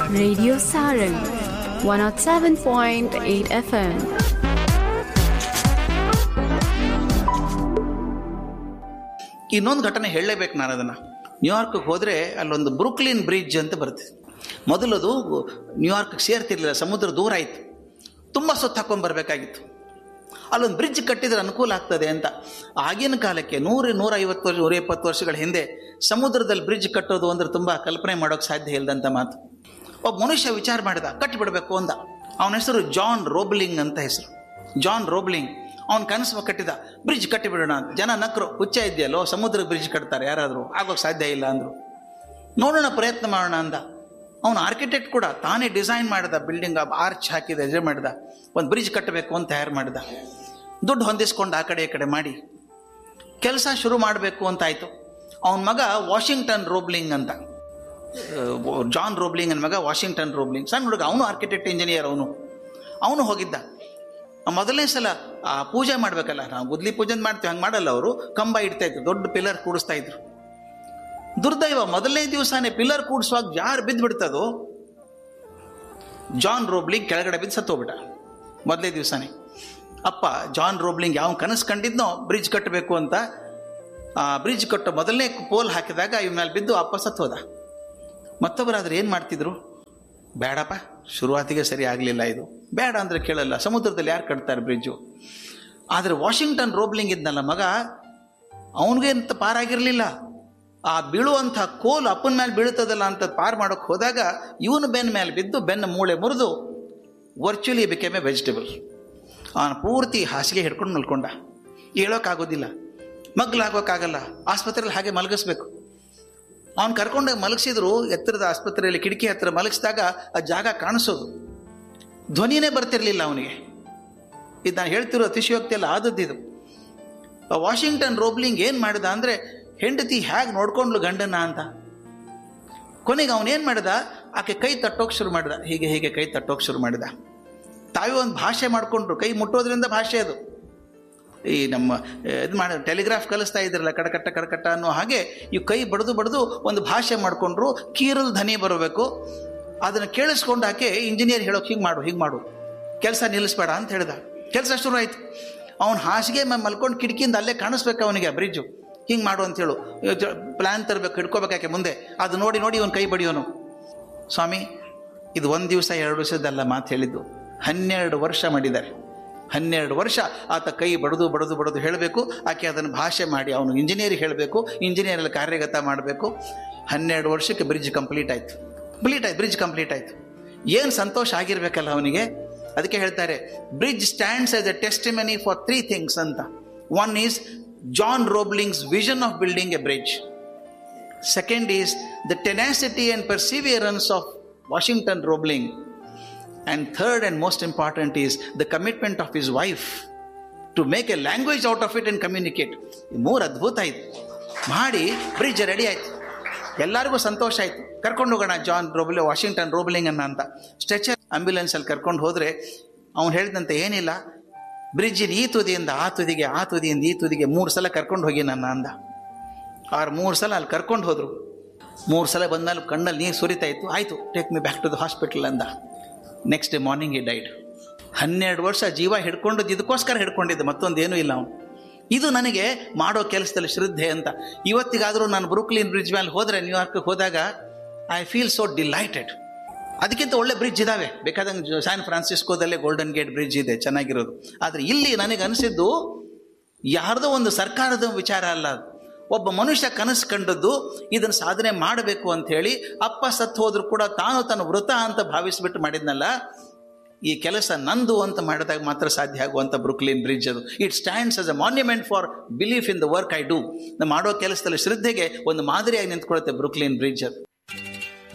Radio Saran 107.8 FM. ಇನ್ನೊಂದು ಘಟನೆ ಹೇಳಲೇಬೇಕು ನಾನು ಅದನ್ನು ನ್ಯೂಯಾರ್ಕ್ಗೆ ಹೋದರೆ ಅಲ್ಲೊಂದು ಬ್ರುಕ್ಲಿನ್ ಬ್ರಿಡ್ಜ್ ಅಂತ ಬರ್ತದೆ ಮೊದಲದು ನ್ಯೂಯಾರ್ಕ್ಗೆ ಸೇರ್ತಿರ್ಲಿಲ್ಲ ಸಮುದ್ರ ದೂರ ಆಯಿತು ತುಂಬ ಸುತ್ತ ಹಾಕೊಂಡ್ಬರ್ಬೇಕಾಗಿತ್ತು ಅಲ್ಲೊಂದು ಬ್ರಿಡ್ಜ್ ಕಟ್ಟಿದ್ರೆ ಅನುಕೂಲ ಆಗ್ತದೆ ಅಂತ ಆಗಿನ ಕಾಲಕ್ಕೆ ನೂರು ನೂರ ಐವತ್ತು ವರ್ಷ ನೂರ ಇಪ್ಪತ್ತು ವರ್ಷಗಳ ಹಿಂದೆ ಸಮುದ್ರದಲ್ಲಿ ಬ್ರಿಡ್ಜ್ ಕಟ್ಟೋದು ಅಂದ್ರೆ ತುಂಬ ಕಲ್ಪನೆ ಮಾಡೋಕ್ಕೆ ಸಾಧ್ಯ ಇಲ್ಲದಂಥ ಮಾತು ಒಬ್ಬ ಮನುಷ್ಯ ವಿಚಾರ ಮಾಡಿದ ಕಟ್ಟಿಬಿಡಬೇಕು ಅಂದ ಅವನ ಹೆಸರು ಜಾನ್ ರೋಬ್ಲಿಂಗ್ ಅಂತ ಹೆಸರು ಜಾನ್ ರೋಬ್ಲಿಂಗ್ ಅವನ ಕನಸು ಕಟ್ಟಿದ ಬ್ರಿಡ್ಜ್ ಕಟ್ಟಿಬಿಡೋಣ ಅಂತ ಜನ ನಕ್ರು ಹುಚ್ಚ ಇದೆಯಲ್ಲೋ ಸಮುದ್ರ ಬ್ರಿಡ್ಜ್ ಕಟ್ತಾರೆ ಯಾರಾದರೂ ಆಗೋಕ್ಕೆ ಸಾಧ್ಯ ಇಲ್ಲ ಅಂದರು ನೋಡೋಣ ಪ್ರಯತ್ನ ಮಾಡೋಣ ಅಂದ ಅವನು ಆರ್ಕಿಟೆಕ್ಟ್ ಕೂಡ ತಾನೇ ಡಿಸೈನ್ ಮಾಡಿದ ಬಿಲ್ಡಿಂಗ್ ಆರ್ಚ್ ಹಾಕಿದ ಇದು ಮಾಡಿದ ಒಂದು ಬ್ರಿಡ್ಜ್ ಕಟ್ಟಬೇಕು ಅಂತ ತಯಾರು ಮಾಡಿದ ದುಡ್ಡು ಹೊಂದಿಸ್ಕೊಂಡು ಆ ಕಡೆ ಈ ಕಡೆ ಮಾಡಿ ಕೆಲಸ ಶುರು ಮಾಡಬೇಕು ಅಂತ ಆಯಿತು ಅವನ ಮಗ ವಾಷಿಂಗ್ಟನ್ ರೋಬ್ಲಿಂಗ್ ಅಂತ ಅಹ್, ಜಾನ್ ರೋಬ್ಲಿಂಗ್ ನನ್ನ ಮಗ ವಾಷಿಂಗ್ಟನ್ ರೋಬ್ಲಿಂಗ್ ಸಣ್ಣ ಹುಡುಗ ಅವನು ಆರ್ಕಿಟೆಕ್ಟ್ ಇಂಜಿನಿಯರ್ ಅವನು ಅವನು ಹೋಗಿದ್ದ ಮೊದಲನೇ ಸಲ ಆ ಪೂಜೆ ಮಾಡಬೇಕಲ್ಲ ನಾವು ಗುದ್ಲಿ ಪೂಜೆ ಅಂತ ಮಾಡ್ತೀವಿ ಹಂಗೆ ಮಾಡಲ್ಲ ಅವರು ಕಂಬ ಇಡ್ತಾ ಇದ್ರು ದೊಡ್ಡ ಪಿಲ್ಲರ್ ಕೂಡಿಸ್ತಾ ಇದ್ರು ದುರ್ದೈವ ಮೊದಲನೇ ದಿವಸನೇ ಪಿಲ್ಲರ್ ಕೂಡಿಸುವಾಗ ಯಾರು ಬಿದ್ದು ಬಿಡ್ತದೋ ಜಾನ್ ರೋಬ್ಲಿಂಗ್ ಕೆಳಗಡೆ ಬಿದ್ದು ಸತ್ತೋಗ್ಬಿಟ್ಟ ಮೊದಲನೇ ದಿವಸನೇ ಅಪ್ಪ ಜಾನ್ ರೋಬ್ಲಿಂಗ್ ಯಾವ ಕನಸು ಕಂಡಿದ್ನೋ ಬ್ರಿಡ್ಜ್ ಕಟ್ಟಬೇಕು ಅಂತ ಆ ಬ್ರಿಡ್ಜ್ ಕಟ್ಟೋ ಮೊದಲನೇ ಪೋಲ್ ಹಾಕಿದಾಗ ಇವ್ ಮೇಲೆ ಬಿದ್ದು ಅಪ್ಪ ಸತ್ತೋದ ಮತ್ತೊಬ್ಬರಾದ್ರೆ ಏನು ಮಾಡ್ತಿದ್ರು ಬೇಡಪ್ಪ ಶುರುವಾತಿಗೆ ಸರಿ ಆಗಲಿಲ್ಲ ಇದು ಬೇಡ ಅಂದರೆ ಕೇಳಲ್ಲ ಸಮುದ್ರದಲ್ಲಿ ಯಾರು ಕಟ್ತಾರೆ ಬ್ರಿಡ್ಜು ಆದರೆ ವಾಷಿಂಗ್ಟನ್ ರೋಬ್ಲಿಂಗ್ ಇದ್ನಲ್ಲ ಮಗ ಅವನಿಗೆ ಅಂತ ಪಾರಾಗಿರಲಿಲ್ಲ ಆ ಬೀಳುವಂಥ ಕೋಲು ಅಪ್ಪನ ಮೇಲೆ ಬೀಳ್ತದಲ್ಲ ಅಂತ ಪಾರ್ ಮಾಡೋಕ್ಕೆ ಹೋದಾಗ ಇವನು ಬೆನ್ನ ಮೇಲೆ ಬಿದ್ದು ಬೆನ್ನ ಮೂಳೆ ಮುರಿದು ವರ್ಚುಲಿ ಬಿಕೆಮ್ ಎ ವೆಜಿಟೇಬಲ್ ಅವನ ಪೂರ್ತಿ ಹಾಸಿಗೆ ಹಿಡ್ಕೊಂಡು ಮಲ್ಕೊಂಡ ಹೇಳೋಕ್ಕಾಗೋದಿಲ್ಲ ಮಗ್ಲಾಗೋಕ್ಕಾಗಲ್ಲ ಆಸ್ಪತ್ರೆಯಲ್ಲಿ ಹಾಗೆ ಮಲಗಿಸ್ಬೇಕು ಅವ್ನು ಕರ್ಕೊಂಡು ಮಲಗಿಸಿದ್ರು ಎತ್ತರದ ಆಸ್ಪತ್ರೆಯಲ್ಲಿ ಕಿಟಕಿ ಹತ್ರ ಮಲಗಿಸಿದಾಗ ಆ ಜಾಗ ಕಾಣಿಸೋದು ಧ್ವನಿನೇ ಬರ್ತಿರ್ಲಿಲ್ಲ ಅವನಿಗೆ ಇದು ನಾನು ಹೇಳ್ತಿರೋ ಅತಿಶಯೋಕ್ತಿ ಎಲ್ಲ ಆದದ್ದಿದು ಆ ವಾಷಿಂಗ್ಟನ್ ರೋಬ್ಲಿಂಗ್ ಏನು ಮಾಡಿದ ಅಂದರೆ ಹೆಂಡತಿ ಹೇಗೆ ನೋಡ್ಕೊಂಡ್ಲು ಗಂಡನ ಅಂತ ಕೊನೆಗೆ ಅವನೇನು ಮಾಡಿದ ಆಕೆ ಕೈ ತಟ್ಟೋಕೆ ಶುರು ಮಾಡಿದ ಹೀಗೆ ಹೀಗೆ ಕೈ ತಟ್ಟೋಕೆ ಶುರು ಮಾಡಿದ ತಾವೇ ಒಂದು ಭಾಷೆ ಮಾಡಿಕೊಂಡ್ರು ಕೈ ಮುಟ್ಟೋದ್ರಿಂದ ಭಾಷೆ ಅದು ಈ ನಮ್ಮ ಇದು ಮಾಡಿ ಟೆಲಿಗ್ರಾಫ್ ಕಲಿಸ್ತಾ ಇದ್ರಲ್ಲ ಕಡಕಟ್ಟ ಕಡಕಟ್ಟ ಅನ್ನೋ ಹಾಗೆ ಇವು ಕೈ ಬಡ್ದು ಬಡ್ದು ಒಂದು ಭಾಷೆ ಮಾಡಿಕೊಂಡ್ರು ಕೀರಲ್ ಧ್ವನಿ ಬರಬೇಕು ಅದನ್ನು ಕೇಳಿಸ್ಕೊಂಡು ಆಕೆ ಇಂಜಿನಿಯರ್ ಹೇಳೋಕೆ ಹಿಂಗೆ ಮಾಡು ಹಿಂಗೆ ಮಾಡು ಕೆಲಸ ನಿಲ್ಲಿಸ್ಬೇಡ ಅಂತ ಹೇಳ್ದ ಕೆಲಸ ಶುರು ಆಯಿತು ಅವ್ನು ಹಾಸಿಗೆ ಮೇಲೆ ಮಲ್ಕೊಂಡು ಕಿಟಕಿಯಿಂದ ಅಲ್ಲೇ ಕಾಣಿಸ್ಬೇಕು ಅವನಿಗೆ ಬ್ರಿಡ್ಜು ಹಿಂಗೆ ಮಾಡು ಅಂತ ಹೇಳು ಪ್ಲ್ಯಾನ್ ತರಬೇಕು ಹಿಡ್ಕೋಬೇಕಾಕೆ ಮುಂದೆ ಅದು ನೋಡಿ ನೋಡಿ ಇವನು ಕೈ ಬಡಿಯೋನು ಸ್ವಾಮಿ ಇದು ಒಂದು ದಿವಸ ಎರಡು ದಿವಸದಲ್ಲ ಮಾತು ಹೇಳಿದ್ದು ಹನ್ನೆರಡು ವರ್ಷ ಮಾಡಿದ್ದಾರೆ ಹನ್ನೆರಡು ವರ್ಷ ಆತ ಕೈ ಬಡದು ಬಡದು ಬಡದು ಹೇಳಬೇಕು ಆಕೆ ಅದನ್ನು ಭಾಷೆ ಮಾಡಿ ಅವನು ಇಂಜಿನಿಯರ್ ಹೇಳಬೇಕು ಇಂಜಿನಿಯರಲ್ಲಿ ಕಾರ್ಯಗತ ಮಾಡಬೇಕು ಹನ್ನೆರಡು ವರ್ಷಕ್ಕೆ ಬ್ರಿಡ್ಜ್ ಕಂಪ್ಲೀಟ್ ಆಯಿತು ಕಂಪ್ಲೀಟ್ ಆಯ್ತು ಬ್ರಿಡ್ಜ್ ಕಂಪ್ಲೀಟ್ ಆಯಿತು ಏನು ಸಂತೋಷ ಆಗಿರಬೇಕಲ್ಲ ಅವನಿಗೆ ಅದಕ್ಕೆ ಹೇಳ್ತಾರೆ bridge stands as a testimony for three things ಅಂತ one is John Roebling's vision of building a bridge Second is the tenacity and perseverance of Washington Roebling. And third and most important is the commitment of his wife to make a language out of it and communicate. ಈ ಮೂರು ಅದ್ಭುತ ಆಯ್ತು ಮಾಡಿ bridge ready ಆಯ್ತು ಎಲ್ಲರಿಗೂ ಸಂತೋಷ ಆಯ್ತು ಕರ್ಕೊಂಡು ಹೋಗೋಣ ಜಾನ್ ರೋಬ್ಲಿ ವಾಷಿಂಗ್ಟನ್ ರೋಬ್ಲಿಂಗ್ ಅನ್ನ ಅಂತ ಸ್ಟ್ರೆಚರ್ ಆಂಬ್ಯುಲೆನ್ಸಲ್ಲಿ ಕರ್ಕೊಂಡು ಹೋದರೆ ಅವ್ನು ಹೇಳಿದಂತೆ ಏನಿಲ್ಲ ಬ್ರಿಡ್ಜಿನ ಈ ತುದಿಯಿಂದ ಆ ತುದಿಗೆ ಆ ತುದಿಯಿಂದ ಈ ತುದಿಗೆ ಮೂರು ಸಲ ಕರ್ಕೊಂಡು ಹೋಗಿ ನನ್ನ ಅಂದ ಅವ್ರು ಮೂರು ಸಲ ಅಲ್ಲಿ ಕರ್ಕೊಂಡು ಹೋದರು ಮೂರು ಸಲ ಬಂದ್ಮೇಲೆ ಕಣ್ಣಲ್ಲಿ ನೀರು ಸುರಿತಾ ಇತ್ತು ಆಯಿತು take me back to the hospital ಅಂದ next day morning he died ಹನ್ನೆರಡು ವರ್ಷ ಜೀವ ಹಿಡ್ಕೊಂಡದ್ದು ಇದಕ್ಕೋಸ್ಕರ ಹಿಡ್ಕೊಂಡಿದ್ದೆ ಮತ್ತೊಂದೇನೂ ಇಲ್ಲ ಅವನು ಇದು ನನಗೆ ಮಾಡೋ ಕೆಲಸದಲ್ಲಿ ಶ್ರದ್ಧೆ ಅಂತ ಇವತ್ತಿಗಾದರೂ ನಾನು ಬ್ರೂಕ್ಲಿನ್ ಬ್ರಿಡ್ಜ್ ಮೇಲೆ ಹೋದರೆ ನ್ಯೂಯಾರ್ಕ್ಗೆ ಹೋದಾಗ ಐ ಫೀಲ್ ಸೋ ಡಿಲೈಟೆಡ್ ಅದಕ್ಕಿಂತ ಒಳ್ಳೆ ಬ್ರಿಡ್ಜ್ ಇದ್ದಾವೆ ಬೇಕಾದಂಗೆ ಸ್ಯಾನ್ ಫ್ರಾನ್ಸಿಸ್ಕೋದಲ್ಲೇ ಗೋಲ್ಡನ್ ಗೇಟ್ ಬ್ರಿಡ್ಜ್ ಇದೆ ಚೆನ್ನಾಗಿರೋದು ಆದರೆ ಇಲ್ಲಿ ನನಗೆ ಅನಿಸಿದ್ದು ಯಾರ್ದೋ ಒಂದು ಸರ್ಕಾರದ ವಿಚಾರ ಅಲ್ಲ ಅದು ಒಬ್ಬ ಮನುಷ್ಯ ಕನಸು ಕಂಡದ್ದು ಇದನ್ನು ಸಾಧನೆ ಮಾಡಬೇಕು ಅಂತ ಹೇಳಿ ಅಪ್ಪ ಸತ್ತು ಹೋದ್ರು ಕೂಡ ತಾನು ತನ್ನ ವೃತ ಅಂತ ಭಾವಿಸ್ಬಿಟ್ಟು ಮಾಡಿದ್ನಲ್ಲ ಈ ಕೆಲಸ ನಂದು ಅಂತ ಮಾಡಿದಾಗ ಮಾತ್ರ ಸಾಧ್ಯ ಆಗುವಂಥ ಬ್ರುಕ್ಲಿನ್ ಬ್ರಿಡ್ಜ್ ಅದು it stands as a monument for belief in the work I do ನಾವು ಮಾಡೋ ಕೆಲಸದಲ್ಲಿ ಶ್ರದ್ಧೆಗೆ ಒಂದು ಮಾದರಿಯಾಗಿ ನಿಂತ್ಕೊಳ್ಳುತ್ತೆ ಬ್ರುಕ್ಲಿನ್ ಬ್ರಿಡ್ಜ್ ಅದು